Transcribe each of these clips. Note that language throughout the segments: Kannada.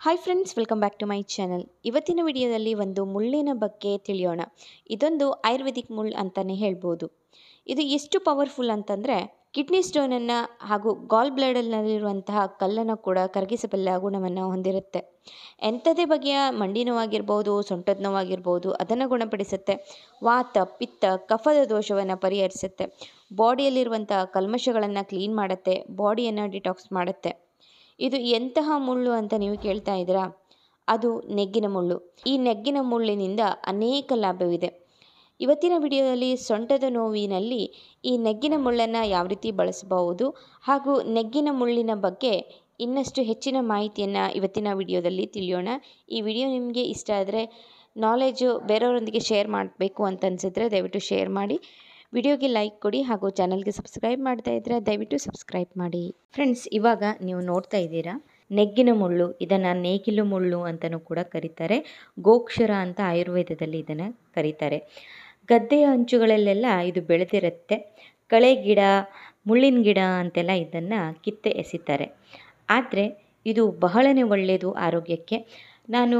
hi friends welcome back to my channel ಇವತ್ತಿನ ವಿಡಿಯೋದಲ್ಲಿ ಒಂದು ಮುಳ್ಳಿನ ಬಗ್ಗೆ ತಿಳಿಯೋಣ ಇದೊಂದು ಆಯುರ್ವೇದಿಕ್ ಮುಳ್ಳು ಅಂತಲೇ ಹೇಳ್ಬೋದು ಇದು ಎಷ್ಟು ಪವರ್ಫುಲ್ ಅಂತಂದರೆ ಕಿಡ್ನಿ ಸ್ಟೋನನ್ನು ಹಾಗೂ ಗಾಲ್ ಬ್ಲಡಲ್ನಲ್ಲಿರುವಂತಹ ಕಲ್ಲನ್ನು ಕೂಡ ಕರಗಿಸಬಲ್ಲ ಗುಣವನ್ನು ಹೊಂದಿರುತ್ತೆ ಎಂಥದೇ ಬಗೆಯ ಮಂಡಿ ನೋವಾಗಿರ್ಬೋದು ಸೊಂಟದ ನೋವಾಗಿರ್ಬೋದು ಅದನ್ನು ಗುಣಪಡಿಸುತ್ತೆ ವಾತ ಪಿತ್ತ ಕಫದ ದೋಷವನ್ನು ಪರಿಹರಿಸುತ್ತೆ ಬಾಡಿಯಲ್ಲಿರುವಂಥ ಕಲ್ಮಶಗಳನ್ನು ಕ್ಲೀನ್ ಮಾಡುತ್ತೆ ಬಾಡಿಯನ್ನು ಡಿಟಾಕ್ಸ್ ಮಾಡುತ್ತೆ ಇದು ಎಂತಹ ಮುಳ್ಳು ಅಂತ ನೀವು ಕೇಳ್ತಾ ಇದ್ದೀರಾ ಅದು ನೆಗ್ಗಿನ ಮುಳ್ಳು ಈ ನೆಗ್ಗಿನ ಮುಳ್ಳಿನಿಂದ ಅನೇಕ ಲಾಭವಿದೆ ಇವತ್ತಿನ ವಿಡಿಯೋದಲ್ಲಿ ಸೊಂಟದ ನೋವಿನಲ್ಲಿ ಈ ನೆಗ್ಗಿನ ಮುಳ್ಳನ್ನು ಯಾವ ರೀತಿ ಬಳಸಬಹುದು ಹಾಗೂ ನೆಗ್ಗಿನ ಮುಳ್ಳಿನ ಬಗ್ಗೆ ಇನ್ನಷ್ಟು ಹೆಚ್ಚಿನ ಮಾಹಿತಿಯನ್ನು ಇವತ್ತಿನ ವಿಡಿಯೋದಲ್ಲಿ ತಿಳಿಯೋಣ ಈ ವಿಡಿಯೋ ನಿಮಗೆ ಇಷ್ಟ ಆದರೆ ನಾಲೆಜು ಬೇರೆಯವರೊಂದಿಗೆ ಶೇರ್ ಮಾಡಬೇಕು ಅಂತ ಅನಿಸಿದ್ರೆ ದಯವಿಟ್ಟು ಶೇರ್ ಮಾಡಿ ವಿಡಿಯೋಗೆ ಲೈಕ್ ಕೊಡಿ ಹಾಗೂ ಚಾನಲ್ಗೆ ಸಬ್ಸ್ಕ್ರೈಬ್ ಮಾಡ್ತಾ ಇದ್ದರೆ ದಯವಿಟ್ಟು ಸಬ್ಸ್ಕ್ರೈಬ್ ಮಾಡಿ ಫ್ರೆಂಡ್ಸ್ ಇವಾಗ ನೀವು ನೋಡ್ತಾ ಇದ್ದೀರಾ ನೆಗ್ಗಿನ ಮುಳ್ಳು ಇದನ್ನು ನೇಗಿಲು ಮುಳ್ಳು ಅಂತಲೂ ಕೂಡ ಕರೀತಾರೆ ಗೋಕ್ಷರ ಅಂತ ಆಯುರ್ವೇದದಲ್ಲಿ ಇದನ್ನು ಕರೀತಾರೆ ಗದ್ದೆಯ ಅಂಚುಗಳಲ್ಲೆಲ್ಲ ಇದು ಬೆಳೆದಿರುತ್ತೆ ಕಳೆ ಗಿಡ ಮುಳ್ಳಿನ ಗಿಡ ಅಂತೆಲ್ಲ ಇದನ್ನು ಕಿತ್ತೆ ಎಸಿತಾರೆ ಆದರೆ ಇದು ಬಹಳನೇ ಒಳ್ಳೆಯದು ಆರೋಗ್ಯಕ್ಕೆ ನಾನು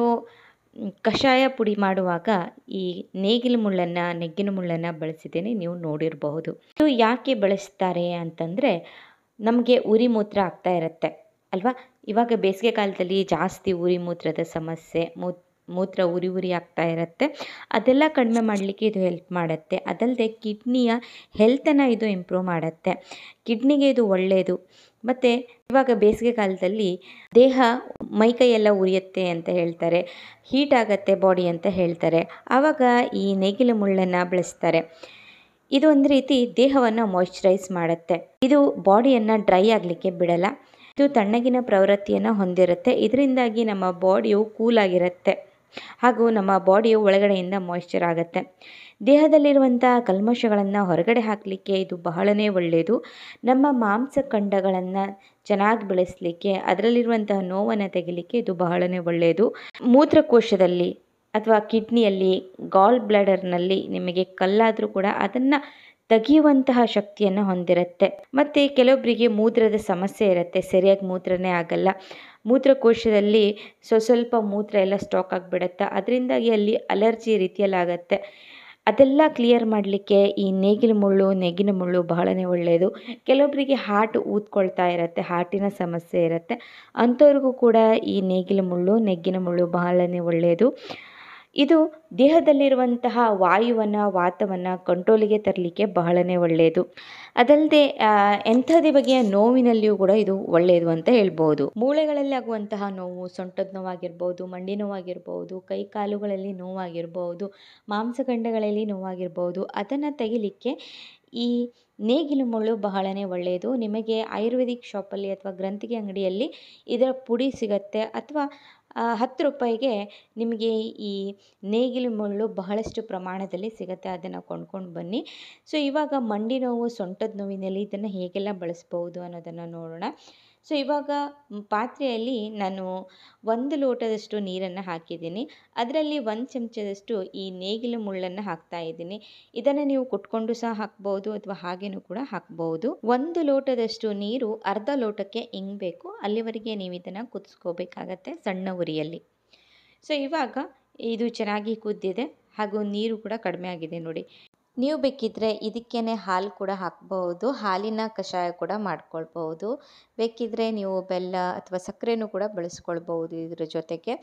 ಕಷಾಯ ಪುಡಿ ಮಾಡುವಾಗ ಈ ನೇಗಿಲು ಮುಳ್ಳನ್ನು ನೆಗ್ಗಿನ ಮುಳ್ಳನ್ನು ಬಳಸಿದ್ದೇನೆ ನೀವು ನೋಡಿರಬಹುದು ಇದು ಯಾಕೆ ಬಳಸ್ತಾರೆ ಅಂತಂದರೆ ನಮಗೆ ಉರಿ ಮೂತ್ರ ಆಗ್ತಾ ಇರುತ್ತೆ ಅಲ್ವಾ ಇವಾಗ ಬೇಸಿಗೆ ಕಾಲದಲ್ಲಿ ಜಾಸ್ತಿ ಉರಿ ಮೂತ್ರದ ಸಮಸ್ಯೆ ಮೂತ್ ಮೂತ್ರ ಉರಿ ಉರಿ ಆಗ್ತಾ ಇರುತ್ತೆ ಅದೆಲ್ಲ ಕಡಿಮೆ ಮಾಡಲಿಕ್ಕೆ ಇದು ಹೆಲ್ಪ್ ಮಾಡುತ್ತೆ ಅದಲ್ಲದೆ ಕಿಡ್ನಿಯ ಹೆಲ್ತನ್ನು ಇದು ಇಂಪ್ರೂವ್ ಮಾಡುತ್ತೆ ಕಿಡ್ನಿಗೆ ಇದು ಒಳ್ಳೆಯದು ಮತ್ತು ಇವಾಗ ಬೇಸಿಗೆ ಕಾಲದಲ್ಲಿ ದೇಹ ಮೈಕೈಯೆಲ್ಲ ಉರಿಯುತ್ತೆ ಅಂತ ಹೇಳ್ತಾರೆ ಹೀಟ್ ಆಗುತ್ತೆ ಬಾಡಿ ಅಂತ ಹೇಳ್ತಾರೆ ಆವಾಗ ಈ ನೇಗಿಲು ಮುಳ್ಳನ್ನು ಬಳಸ್ತಾರೆ ಇದು ಒಂದು ರೀತಿ ದೇಹವನ್ನು ಮಾಯ್ಶ್ಚರೈಸ್ ಮಾಡುತ್ತೆ ಇದು ಬಾಡಿಯನ್ನು ಡ್ರೈ ಆಗಲಿಕ್ಕೆ ಬಿಡಲ್ಲ ಇದು ತಣ್ಣಗಿನ ಪ್ರವೃತ್ತಿಯನ್ನು ಹೊಂದಿರುತ್ತೆ ಇದರಿಂದಾಗಿ ನಮ್ಮ ಬಾಡಿಯು ಕೂಲಾಗಿರುತ್ತೆ ಹಾಗೂ ನಮ್ಮ ಬಾಡಿಯು ಒಳಗಡೆಯಿಂದ ಮಾಯ್ಶ್ಚರ್ ಆಗುತ್ತೆ ದೇಹದಲ್ಲಿರುವಂಥ ಕಲ್ಮಶಗಳನ್ನು ಹೊರಗಡೆ ಹಾಕಲಿಕ್ಕೆ ಇದು ಬಹಳನೇ ಒಳ್ಳೆಯದು ನಮ್ಮ ಮಾಂಸಖಂಡಗಳನ್ನು ಚೆನ್ನಾಗಿ ಬೆಳೆಸಲಿಕ್ಕೆ ಅದರಲ್ಲಿರುವಂತಹ ನೋವನ್ನು ತೆಗಿಲಿಕ್ಕೆ ಇದು ಬಹಳನೇ ಒಳ್ಳೆಯದು ಮೂತ್ರಕೋಶದಲ್ಲಿ ಅಥವಾ ಕಿಡ್ನಿಯಲ್ಲಿ ಗಾಲ್ ಬ್ಲಾಡರ್ನಲ್ಲಿ ನಿಮಗೆ ಕಲ್ಲಾದರೂ ಕೂಡ ಅದನ್ನು ತೆಗೆಯುವಂತಹ ಶಕ್ತಿಯನ್ನು ಹೊಂದಿರುತ್ತೆ ಮತ್ತು ಕೆಲವೊಬ್ಬರಿಗೆ ಮೂತ್ರದ ಸಮಸ್ಯೆ ಇರುತ್ತೆ ಸರಿಯಾಗಿ ಮೂತ್ರನೇ ಆಗಲ್ಲ ಮೂತ್ರಕೋಶದಲ್ಲಿ ಸ್ವ ಸ್ವಲ್ಪ ಮೂತ್ರ ಎಲ್ಲ ಸ್ಟಾಕ್ ಆಗಿಬಿಡುತ್ತೆ ಅದರಿಂದಾಗಿ ಅಲ್ಲಿ ಅಲರ್ಜಿ ರೀತಿಯಲ್ಲಿ ಆಗುತ್ತೆ ಅದೆಲ್ಲ ಕ್ಲಿಯರ್ ಮಾಡಲಿಕ್ಕೆ ಈ ನೇಗಿಲು ಮುಳ್ಳು ನೆಗ್ಗಿನ ಮುಳ್ಳು ಬಹಳನೇ ಒಳ್ಳೆಯದು ಕೆಲವೊಬ್ಬರಿಗೆ ಹಾರ್ಟ್ ಊದ್ಕೊಳ್ತಾ ಇರುತ್ತೆ ಹಾರ್ಟಿನ ಸಮಸ್ಯೆ ಇರುತ್ತೆ ಅಂಥವ್ರಿಗೂ ಕೂಡ ಈ ನೇಗಿಲು ಮುಳ್ಳು ನೆಗ್ಗಿನ ಮುಳ್ಳು ಬಹಳನೇ ಒಳ್ಳೆಯದು ಇದು ದೇಹದಲ್ಲಿರುವಂತಹ ವಾಯುವನ್ನು ವಾತವನ್ನು ಕಂಟ್ರೋಲಿಗೆ ತರಲಿಕ್ಕೆ ಬಹಳನೇ ಒಳ್ಳೆಯದು ಅದಲ್ಲದೆ ಎಂಥದೇ ಬಗೆಯ ನೋವಿನಲ್ಲಿಯೂ ಕೂಡ ಇದು ಒಳ್ಳೆಯದು ಅಂತ ಹೇಳ್ಬೋದು ಮೂಳೆಗಳಲ್ಲಿ ಆಗುವಂತಹ ನೋವು ಸೊಂಟದ ನೋವಾಗಿರ್ಬೋದು ಮಂಡಿ ನೋವಾಗಿರ್ಬೋದು ಕೈ ಕಾಲುಗಳಲ್ಲಿ ನೋವಾಗಿರ್ಬೋದು ಮಾಂಸಖಂಡಗಳಲ್ಲಿ ನೋವಾಗಿರ್ಬೋದು ಅದನ್ನು ತೆಗಿಲಿಕ್ಕೆ ಈ ನೇಗಿಲು ಮುಳ್ಳು ಬಹಳನೇ ಒಳ್ಳೆಯದು ನಿಮಗೆ ಆಯುರ್ವೇದಿಕ್ ಶಾಪಲ್ಲಿ ಅಥವಾ ಗ್ರಂಥಿಗೆ ಅಂಗಡಿಯಲ್ಲಿ ಇದರ ಪುಡಿ ಸಿಗತ್ತೆ ಅಥವಾ ಹತ್ತು ರೂಪಾಯಿಗೆ ನಿಮಗೆ ಈ ನೇಗಿಲು ಮುಳ್ಳು ಬಹಳಷ್ಟು ಪ್ರಮಾಣದಲ್ಲಿ ಸಿಗುತ್ತೆ ಅದನ್ನು ಕೊಂಡ್ಕೊಂಡು ಬನ್ನಿ ಸೊ ಇವಾಗ ಮಂಡಿ ನೋವು ಸೊಂಟದ ನೋವಿನಲ್ಲಿ ಇದನ್ನು ಹೇಗೆಲ್ಲ ಬಳಸ್ಬೋದು ಅನ್ನೋದನ್ನು ನೋಡೋಣ ಸೊ ಇವಾಗ ಪಾತ್ರೆಯಲ್ಲಿ ನಾನು ಒಂದು ಲೋಟದಷ್ಟು ನೀರನ್ನು ಹಾಕಿದ್ದೀನಿ ಅದರಲ್ಲಿ ಒಂದು ಚಮಚದಷ್ಟು ಈ ನೇಗಿಲು ಮುಳ್ಳನ್ನು ಹಾಕ್ತಾ ಇದ್ದೀನಿ ಇದನ್ನು ನೀವು ಕುಟ್ಕೊಂಡು ಸಹ ಹಾಕ್ಬೋದು ಅಥವಾ ಹಾಗೇನೂ ಕೂಡ ಹಾಕ್ಬೋದು ಒಂದು ಲೋಟದಷ್ಟು ನೀರು ಅರ್ಧ ಲೋಟಕ್ಕೆ ಇಂಗಬೇಕು ಅಲ್ಲಿವರೆಗೆ ನೀವು ಇದನ್ನು ಕುದಿಸ್ಕೋಬೇಕಾಗತ್ತೆ ಸಣ್ಣ ಉರಿಯಲ್ಲಿ ಸೊ ಇವಾಗ ಇದು ಚೆನ್ನಾಗಿ ಕುದ್ದಿದೆ ಹಾಗೂ ನೀರು ಕೂಡ ಕಡಿಮೆ ಆಗಿದೆ ನೋಡಿ ನೀವು ಬೇಕಿದ್ದರೆ ಇದಕ್ಕೇ ಹಾಲು ಕೂಡ ಹಾಕ್ಬಹುದು ಹಾಲಿನ ಕಷಾಯ ಕೂಡ ಮಾಡ್ಕೊಳ್ಬಹುದು ಬೇಕಿದ್ದರೆ ನೀವು ಬೆಲ್ಲ ಅಥವಾ ಸಕ್ಕರೆನೂ ಕೂಡ ಬಳಸ್ಕೊಳ್ಬಹುದು ಇದ್ರ ಜೊತೆಗೆ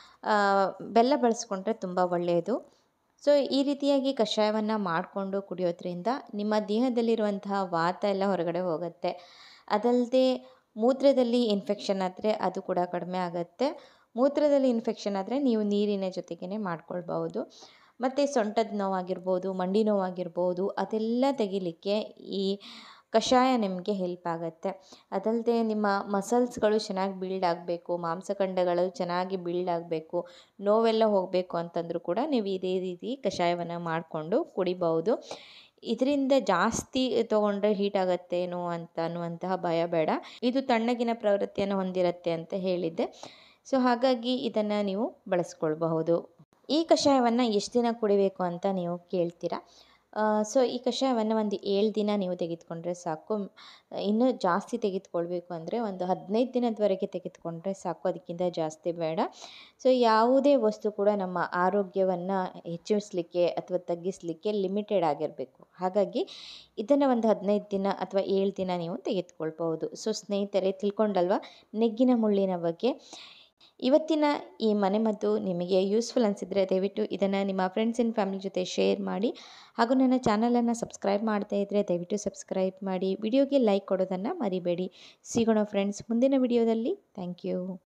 ಬೆಲ್ಲ ಬಳಸ್ಕೊಂಡ್ರೆ ತುಂಬ ಒಳ್ಳೆಯದು ಸೊ ಈ ರೀತಿಯಾಗಿ ಕಷಾಯವನ್ನು ಮಾಡಿಕೊಂಡು ಕುಡಿಯೋದ್ರಿಂದ ನಿಮ್ಮ ದೇಹದಲ್ಲಿರುವಂತಹ ವಾತ ಎಲ್ಲ ಹೊರಗಡೆ ಹೋಗುತ್ತೆ ಅದಲ್ಲದೆ ಮೂತ್ರದಲ್ಲಿ ಇನ್ಫೆಕ್ಷನ್ ಆದರೆ ಅದು ಕೂಡ ಕಡಿಮೆ ಆಗುತ್ತೆ ಮೂತ್ರದಲ್ಲಿ ಇನ್ಫೆಕ್ಷನ್ ಆದರೆ ನೀವು ನೀರಿನ ಜೊತೆಗೇ ಮಾಡ್ಕೊಳ್ಬಹುದು ಮತ್ತು ಸೊಂಟದ ನೋವಾಗಿರ್ಬೋದು ಮಂಡಿ ನೋವಾಗಿರ್ಬೋದು ಅದೆಲ್ಲ ತೆಗಿಲಿಕ್ಕೆ ಈ ಕಷಾಯ ನಿಮಗೆ ಹೆಲ್ಪ್ ಆಗುತ್ತೆ ಅದಲ್ಲದೆ ನಿಮ್ಮ ಮಸಲ್ಸ್ಗಳು ಚೆನ್ನಾಗಿ ಬಿಲ್ಡ್ ಆಗಬೇಕು ಮಾಂಸಖಂಡಗಳು ಚೆನ್ನಾಗಿ ಬಿಲ್ಡ್ ಆಗಬೇಕು ನೋವೆಲ್ಲ ಹೋಗಬೇಕು ಅಂತಂದರೂ ಕೂಡ ನೀವು ಇದೇ ರೀತಿ ಕಷಾಯವನ್ನು ಮಾಡಿಕೊಂಡು ಕುಡಿಬಹುದು ಇದರಿಂದ ಜಾಸ್ತಿ ತೊಗೊಂಡ್ರೆ ಹೀಟ್ ಆಗುತ್ತೇನೋ ಅಂತ ಅನ್ನುವಂತಹ ಭಯ ಬೇಡ ಇದು ತಣ್ಣಗಿನ ಪ್ರವೃತ್ತಿಯನ್ನು ಹೊಂದಿರುತ್ತೆ ಅಂತ ಹೇಳಿದ್ದೆ ಸೊ ಹಾಗಾಗಿ ಇದನ್ನು ನೀವು ಬಳಸ್ಕೊಳ್ಬಹುದು ಈ ಕಷಾಯವನ್ನು ಎಷ್ಟು ದಿನ ಕುಡಿಬೇಕು ಅಂತ ನೀವು ಕೇಳ್ತೀರಾ ಸೊ ಈ ಕಷಾಯವನ್ನು ಒಂದು ಏಳು ದಿನ ನೀವು ತೆಗೆದುಕೊಂಡ್ರೆ ಸಾಕು ಇನ್ನೂ ಜಾಸ್ತಿ ತೆಗೆದುಕೊಳ್ಬೇಕು ಅಂದರೆ ಒಂದು ಹದಿನೈದು ದಿನದವರೆಗೆ ತೆಗೆದುಕೊಂಡ್ರೆ ಸಾಕು ಅದಕ್ಕಿಂತ ಜಾಸ್ತಿ ಬೇಡ ಸೊ ಯಾವುದೇ ವಸ್ತು ಕೂಡ ನಮ್ಮ ಆರೋಗ್ಯವನ್ನು ಹೆಚ್ಚಿಸಲಿಕ್ಕೆ ಅಥವಾ ತಗ್ಗಿಸಲಿಕ್ಕೆ ಲಿಮಿಟೆಡ್ ಆಗಿರಬೇಕು ಹಾಗಾಗಿ ಇದನ್ನು ಒಂದು ಹದಿನೈದು ದಿನ ಅಥವಾ ಏಳು ದಿನ ನೀವು ತೆಗೆದುಕೊಳ್ಬೋದು ಸೊ ಸ್ನೇಹಿತರೆ ತಿಳ್ಕೊಂಡಲ್ವಾ ನೆಗ್ಗಿನ ಮುಳ್ಳಿನ ಬಗ್ಗೆ ಇವತ್ತಿನ ಈ ಮನೆಮದ್ದು ನಿಮಗೆ ಯೂಸ್ಫುಲ್ ಅನಿಸಿದರೆ ದಯವಿಟ್ಟು ಇದನ್ನು ನಿಮ್ಮ ಫ್ರೆಂಡ್ಸ್ ಆ್ಯಂಡ್ ಫ್ಯಾಮಿಲಿ ಜೊತೆ ಶೇರ್ ಮಾಡಿ ಹಾಗೂ ನನ್ನ ಚಾನಲನ್ನು ಸಬ್ಸ್ಕ್ರೈಬ್ ಮಾಡದೇ ಇದ್ದರೆ ದಯವಿಟ್ಟು ಸಬ್ಸ್ಕ್ರೈಬ್ ಮಾಡಿ ವಿಡಿಯೋಗೆ ಲೈಕ್ ಕೊಡೋದನ್ನು ಮರಿಬೇಡಿ ಸಿಗೋಣ ಫ್ರೆಂಡ್ಸ್ ಮುಂದಿನ ವಿಡಿಯೋದಲ್ಲಿ ಥ್ಯಾಂಕ್ ಯು